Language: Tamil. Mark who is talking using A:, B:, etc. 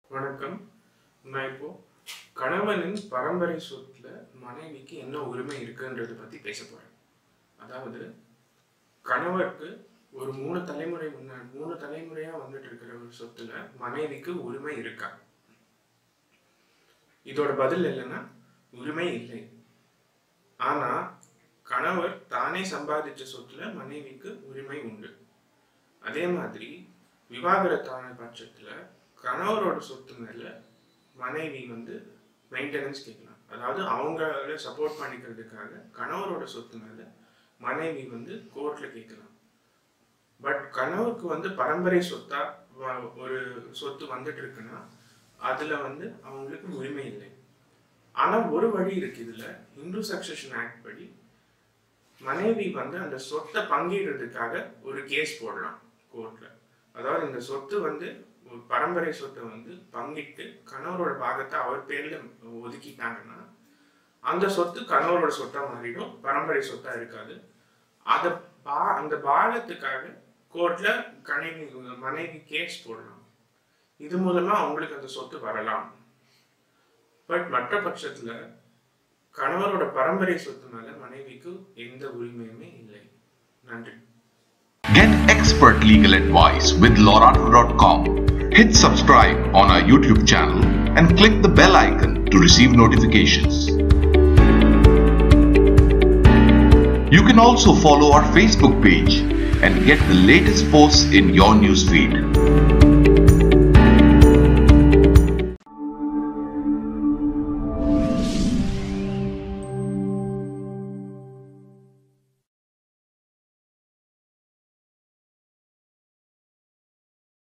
A: வணக்கம் நான் இப்போ கணவனின் பரம்பரை சொத்துல மனைவிக்கு என்ன உரிமை இருக்குன்றத பத்தி பேச போறேன் அதாவது கணவருக்கு ஒரு மூணு தலைமுறை முன்னாடி மூணு தலைமுறையா வந்துட்டு இருக்கிற ஒரு சொத்துல மனைவிக்கு உரிமை இருக்கா இதோட பதில் என்னன்னா உரிமை இல்லை ஆனா கணவர் தானே சம்பாதிச்ச சொத்துல மனைவிக்கு உரிமை உண்டு அதே மாதிரி விவாகரத்தான பட்சத்துல கணவரோட சொத்து மேல மனைவி வந்து மெயின்டெனன்ஸ் கேட்கலாம் அதாவது அவங்கள சப்போர்ட் பண்ணிக்கிறதுக்காக கணவரோட சொத்து மேல மனைவி வந்து கோர்ட்ல கேட்கலாம் பட் கணவருக்கு வந்து பரம்பரை சொத்தா வ- ஒரு சொத்து வந்துட்டு இருக்குன்னா அதுல வந்து அவங்களுக்கு உரிமை இல்லை ஆனா ஒரு வழி இருக்கு இதுல இந்து சக்சஷன் ஆக்ட் படி மனைவி வந்து அந்த சொத்தை பங்கிடுறதுக்காக ஒரு கேஸ் போடலாம் கோர்ட்ல அதாவது இந்த சொத்து வந்து ஒரு பரம்பரை சொத்தை வந்து பங்கிட்டு கணவரோட பாகத்தை அவர் பேர்ல ஒதுக்கிட்டாங்கன்னா அந்த சொத்து கணவரோட சொத்தா மாறிடும் பரம்பரை சொத்தா இருக்காது அத பா அந்த பாகத்துக்காக கோர்ட்ல கணினி மனைவி கேஸ் போடலாம் இது மூலமா அவங்களுக்கு அந்த சொத்து வரலாம் பட் மற்ற பட்சத்துல கணவரோட பரம்பரை சொத்து மேல மனைவிக்கு எந்த உரிமையுமே இல்லை நன்றி
B: Get expert legal advice with Lorado.com. Hit subscribe on our YouTube channel and click the bell icon to receive notifications. You can also follow our Facebook page and get the latest posts in your newsfeed.